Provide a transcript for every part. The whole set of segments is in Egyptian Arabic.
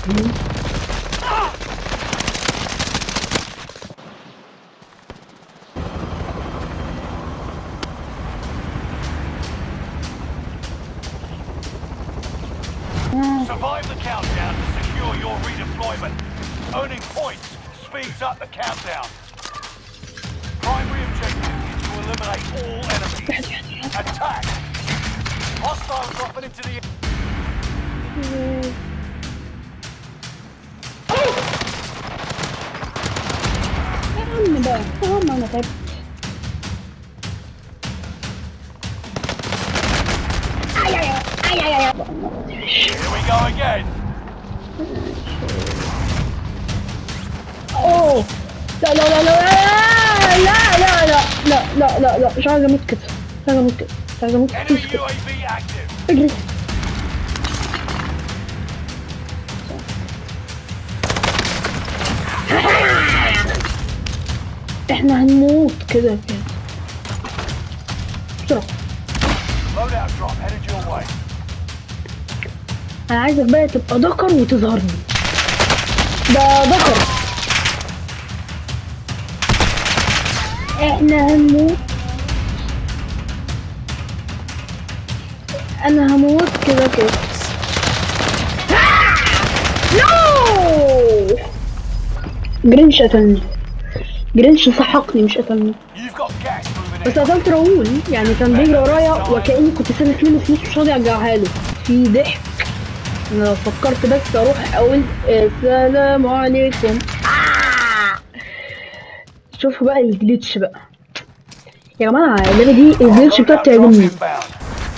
Survive the countdown to secure your redeployment. Earning points speeds up the countdown. Primary objective is to eliminate all enemies. Attack! Hostiles dropping into the يا عم بقى يا عم انا تعبت اي اي اي اي اي Here we go again. اوه لا لا لا لا لا لا لا لا لا لا لا مش عايز اموت كده مش عايز اموت كده مش عايز اموت Enemy كده كده UAV active. اجري احنا هنموت كده كده بسرعة Loadout drop headed your way. انا عايزك بقى تبقى ذكر وتظهر لي ده ذكر احنا هنموت انا هموت كده كده نو جرينش قتلني جرينش سحقني مش قتلني You've got gas moving بس in. قتلت راؤول يعني كان بيجري ورايا وكاني كنت سالك منه فلوس مش راضي ارجعها له في ضحك انا لو فكرت بس اروح اقول السلام عليكم آه. شوفوا بقى الجليتش بقى يا جماعه اللعبه دي الجليتش بتاعتها Loadout drop تعجبني inbound.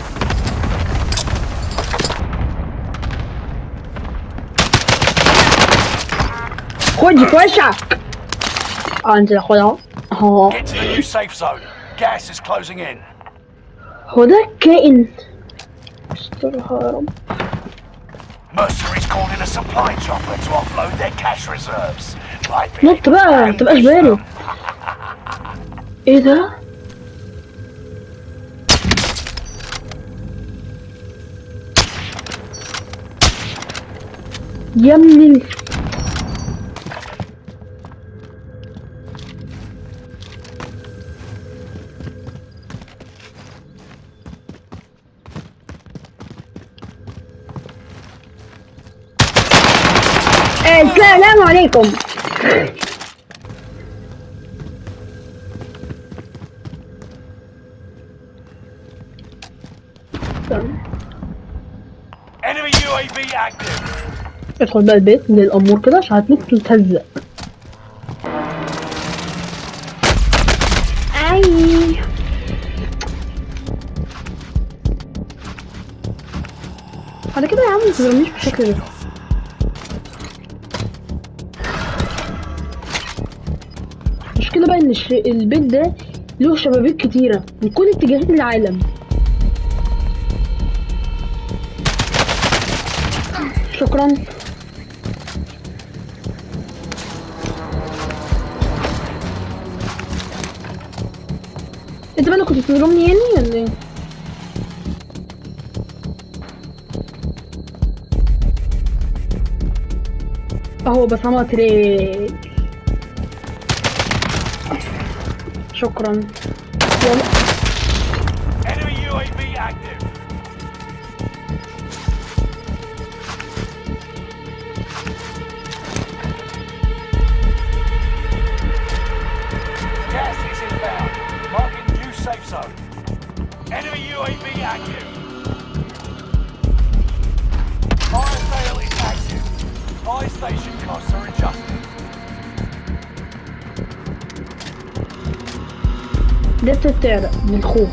خد في وشك اه انت خدها اه Get to the new safe zone. Gas is closing in. هو ده كائن استرها يا رب Mercenaries called in a supply chopper to offload their cash reserves. Might be نط بقى متبقاش بارد ايه ده يا ابني ال- السلام عليكم Enemy UAV active. ادخل بقى البيت من الامور كده عشان هتموت وتهزق اي على كده يا عم متضربنيش بالشكل ده المشكلة بقى ان الش- البيت ده له شبابيك كتيرة من كل اتجاهات العالم شكرا انت بقى كنت بتضربني يعني ولا ايه؟ اهو بسامة تريك شكرا يلا Enemy UAV active. Gas is inbound. Marking new safe zone. Enemy UAV active. Fire sale is active. Fire station costs are adjusted. ده بتتعرق من الخوف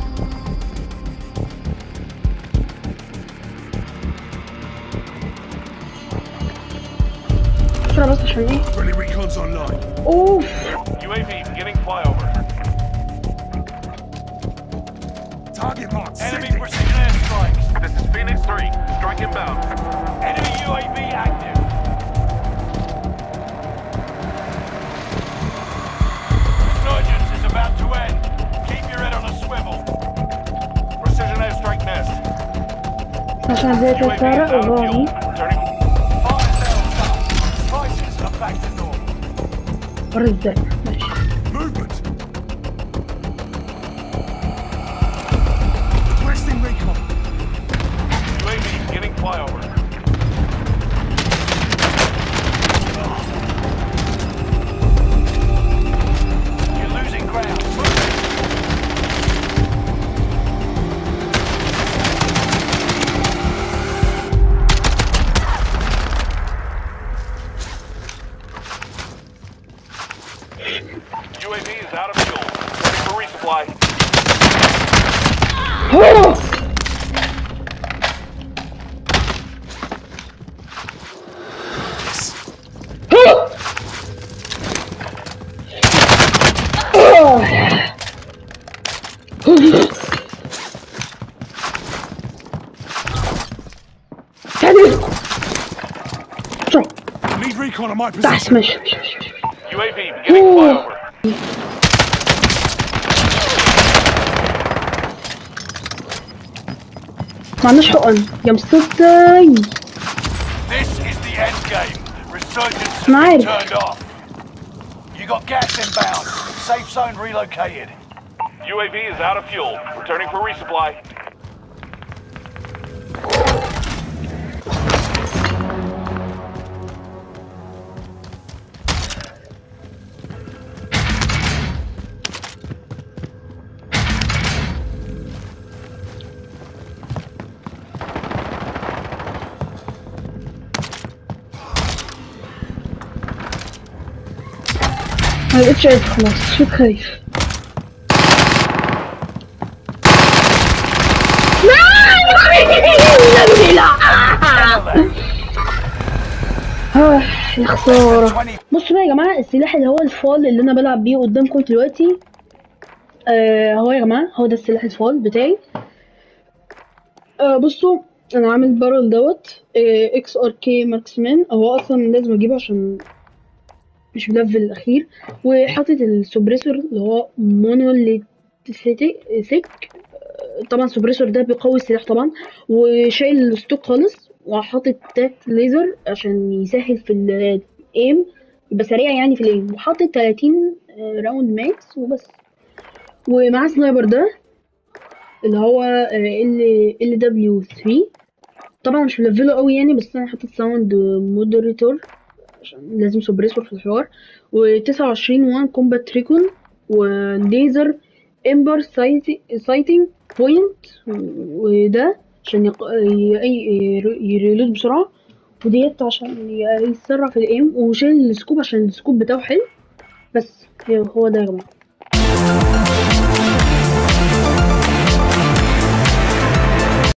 بسرعة بس عشان ايه؟ Friendly recon's online. اوف UAV beginning flyover. Target marked. Enemy Sending. precision airstrikes. This is Phoenix 3. Strike inbound. Enemy UAV active. Resurgence is about to end. Keep your head on a swivel. Precision airstrike nest. عشان ازاي UAV is تتعرق out of وراي fuel. Turning. Fire back to normal. بره ازاي ماشي Movement. Requesting recon. UAV beginning flyover. You're losing ground. Move it. UAV is out of fuel. Ready for resupply. Oh! Oh! Hadi. Çok. Need recon on my بس position. ماشي ماشي ماشي ماشي. UAV beginning Ooh. flyover. ما عندناش حقن يا مصدي This is the end game. Resurgence has أنا been عارف. turned off. You got gas inbound. Safe zone relocated. UAV is out of fuel. Returning for resupply. ما بقتش قادر خلاص شو خايف لا لا آه، يا خسارة 20 بصوا بقى يا جماعة السلاح اللي هو الفال اللي أنا بلعب بيه قدامكم دلوقتي آه هو يا جماعة هو ده السلاح الفال بتاعي آه بصوا أنا عامل بارل دوت آه اكس ار كي ماكسمان هو أصلا لازم أجيبه عشان مش بلفل الأخير وحاطط السوبريسور اللي هو مونوليثيك طبعا السوبريسور ده بيقوي السلاح طبعا وشايل الستوك خالص وحاطط تاك ليزر عشان يسهل في الايم يبقى سريع يعني في الايم وحاطط 30 راوند ماكس وبس ومعاه سنايبر ده اللي هو ال ال دبليو 3 طبعا مش ملفله قوي يعني بس انا حاطط ساوند مودريتور عشان لازم سوبريسور في الحوار و29 وان كومبات ريكون وليزر امبر سايتنج بوينت وده عشان يق... ي... ي- يريلود بسرعة وديت عشان ي- يسرع في الايم وشايل السكوب عشان السكوب بتاعه حلو بس هو هو ده يا جماعة